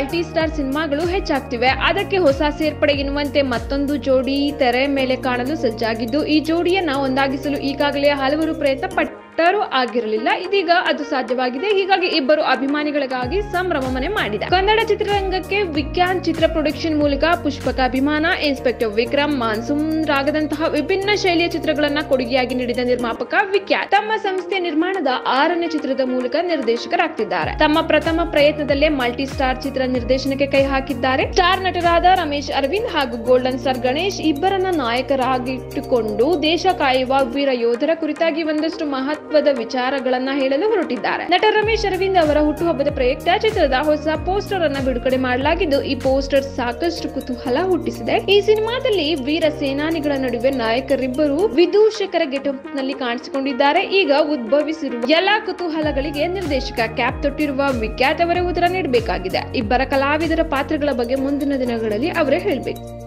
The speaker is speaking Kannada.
ಮಲ್ಟಿ ಸ್ಟಾರ್ ಸಿನಿಮಾಗಳು ಹೆಚ್ಚಾಗ್ತಿವೆ ಅದಕ್ಕೆ ಹೊಸ ಸೇರ್ಪಡೆ ಎನ್ನುವಂತೆ ಮತ್ತೊಂದು ಜೋಡಿ ತೆರೆ ಮೇಲೆ ಕಾಣಲು ಸಜ್ಜಾಗಿದ್ದು ಈ ಜೋಡಿಯನ್ನ ಒಂದಾಗಿಸಲು ಈಗಾಗಲೇ ಹಲವರು ಪ್ರಯತ್ನ ಪಟ್ಟರೂ ಆಗಿರಲಿಲ್ಲ ಇದೀಗ ಅದು ಸಾಧ್ಯವಾಗಿದೆ ಹೀಗಾಗಿ ಇಬ್ಬರು ಅಭಿಮಾನಿಗಳಿಗಾಗಿ ಸಂಭ್ರಮ ಮನೆ ಮಾಡಿದೆ ಕನ್ನಡ ಚಿತ್ರರಂಗಕ್ಕೆ ವಿಖ್ಯಾನ್ ಚಿತ್ರ ಪ್ರೊಡಕ್ಷನ್ ಮೂಲಕ ಪುಷ್ಪಕ ಅಭಿಮಾನ ಇನ್ಸ್ಪೆಕ್ಟರ್ ವಿಕ್ರಮ್ ಮಾನ್ಸೂನ್ ರಾಗದಂತಹ ವಿಭಿನ್ನ ಶೈಲಿಯ ಚಿತ್ರಗಳನ್ನ ಕೊಡುಗೆಯಾಗಿ ನೀಡಿದ ನಿರ್ಮಾಪಕ ವಿಖ್ಯಾತ್ ತಮ್ಮ ಸಂಸ್ಥೆ ನಿರ್ಮಾಣದ ಆರನೇ ಚಿತ್ರದ ಮೂಲಕ ನಿರ್ದೇಶಕರಾಗ್ತಿದ್ದಾರೆ ತಮ್ಮ ಪ್ರಥಮ ಪ್ರಯತ್ನದಲ್ಲೇ ಮಲ್ಟಿ ಸ್ಟಾರ್ ಚಿತ್ರ ನಿರ್ದೇಶನಕ್ಕೆ ಕೈ ಹಾಕಿದ್ದಾರೆ ಸ್ಟಾರ್ ನಟರಾದ ರಮೇಶ್ ಅರವಿಂದ್ ಹಾಗೂ ಗೋಲ್ಡನ್ ಸರ್ ಗಣೇಶ್ ಇಬ್ಬರನ್ನ ನಾಯಕರಾಗಿಟ್ಟುಕೊಂಡು ದೇಶ ಕಾಯುವ ವೀರ ಯೋಧರ ಕುರಿತಾಗಿ ಒಂದಷ್ಟು ಮಹತ್ವದ ವಿಚಾರಗಳನ್ನ ಹೇಳಲು ಹೊರಟಿದ್ದಾರೆ ನಟ ರಮೇಶ್ ಅರವಿಂದ್ ಅವರ ಹುಟ್ಟುಹಬ್ಬದ ಪ್ರಯುಕ್ತ ಚಿತ್ರದ ಹೊಸ ಪೋಸ್ಟರ್ ಅನ್ನ ಬಿಡುಗಡೆ ಮಾಡಲಾಗಿದ್ದು ಈ ಪೋಸ್ಟರ್ ಸಾಕಷ್ಟು ಕುತೂಹಲ ಹುಟ್ಟಿಸಿದೆ ಈ ಸಿನಿಮಾದಲ್ಲಿ ವೀರ ಸೇನಾನಿಗಳ ನಡುವೆ ನಾಯಕರಿಬ್ಬರು ವಿದೂಷಕರ ಗೆಟಪ್ ನಲ್ಲಿ ಕಾಣಿಸಿಕೊಂಡಿದ್ದಾರೆ ಈಗ ಉದ್ಭವಿಸಿರುವ ಎಲ್ಲಾ ಕುತೂಹಲಗಳಿಗೆ ನಿರ್ದೇಶಕ ಕ್ಯಾಪ್ ತೊಟ್ಟಿರುವ ವಿಖ್ಯಾತ್ ಅವರೇ ಉತ್ತರ ನೀಡಬೇಕಾಗಿದೆ ಇಬ್ಬರ ಕಲಾವಿದರ ಪಾತ್ರಗಳ ಬಗ್ಗೆ ಮುಂದಿನ ದಿನಗಳಲ್ಲಿ ಅವರೇ ಹೇಳಬೇಕು